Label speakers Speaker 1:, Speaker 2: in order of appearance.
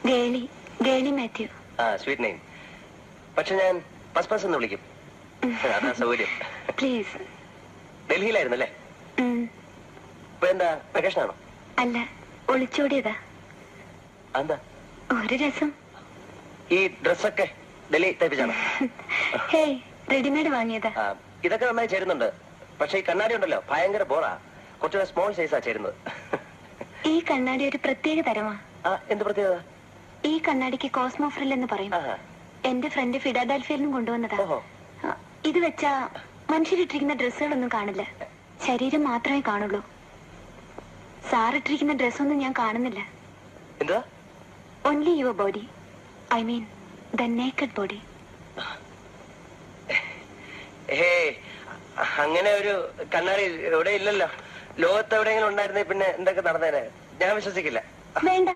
Speaker 1: ഗേളി ഗേളി മാത്യു
Speaker 2: ആ sweet name പക്ഷെ ഞാൻ പസ്പസ് എന്ന് വിളിക്കും അതാ സൗകര്യം
Speaker 1: പ്ലീസ്
Speaker 2: ഡൽഹിയിലായിരുന്നു അല്ലേ ഇപ്പൊ എന്താ വെക്കേഷൻ ആണോ
Speaker 1: അല്ല ഒളിച്ചോടിയതാ
Speaker 2: എന്താ
Speaker 1: ഒരു രസം
Speaker 2: ഈ ഡ്രസ്സൊക്കെ ഡൽഹി തയ്പ്പിച്ചാണോ
Speaker 1: ഹേയ് റെഡിമെയ്ഡ് വാങ്ങിയതാ
Speaker 2: ആ, ഇതൊക്കെ നന്നായി ചേരുന്നുണ്ട് പക്ഷെ ഈ കണ്ണാടി ഉണ്ടല്ലോ ഭയങ്കര ബോറാ കുറച്ചുകൂടെ സ്മോൾ സൈസാ ചേരുന്നത്
Speaker 1: ഈ കണ്ണാടി ഒരു പ്രത്യേക തരമാ
Speaker 2: ആ എന്ത് പ്രത്യേകത
Speaker 1: ഈ കണ്ണാടിക്ക് കോസ്മോ ഫ്രിൽ എന്ന് പറയും
Speaker 2: ആഹാ.
Speaker 1: എന്റെ ഫ്രണ്ട് ഫിഡാഡൽഫിയിൽ നിന്നും കൊണ്ടുവന്നതാ
Speaker 2: ഓഹോ
Speaker 1: ആ, ഇത് വെച്ചാ മനുഷ്യരിട്ടിരിക്കുന്ന ഡ്രസ്സുകളൊന്നും കാണില്ല ശരീരം മാത്രമേ കാണുള്ളൂ സാറിട്ടിരിക്കുന്ന ഡ്രസ്സൊന്നും ഞാൻ കാണുന്നില്ല
Speaker 2: എന്താ
Speaker 1: only your body I mean the naked body
Speaker 2: hey അങ്ങനെ ഒരു കണ്ണാടി ഇവിടെ ഇല്ലല്ലോ ലോകത്ത് എവിടെയെങ്കിലും ഉണ്ടായിരുന്നേ പിന്നെ എന്തൊക്കെ നടന്നേനെ ഞാൻ വിശ്വസിക്കില്ല
Speaker 1: വേണ്ട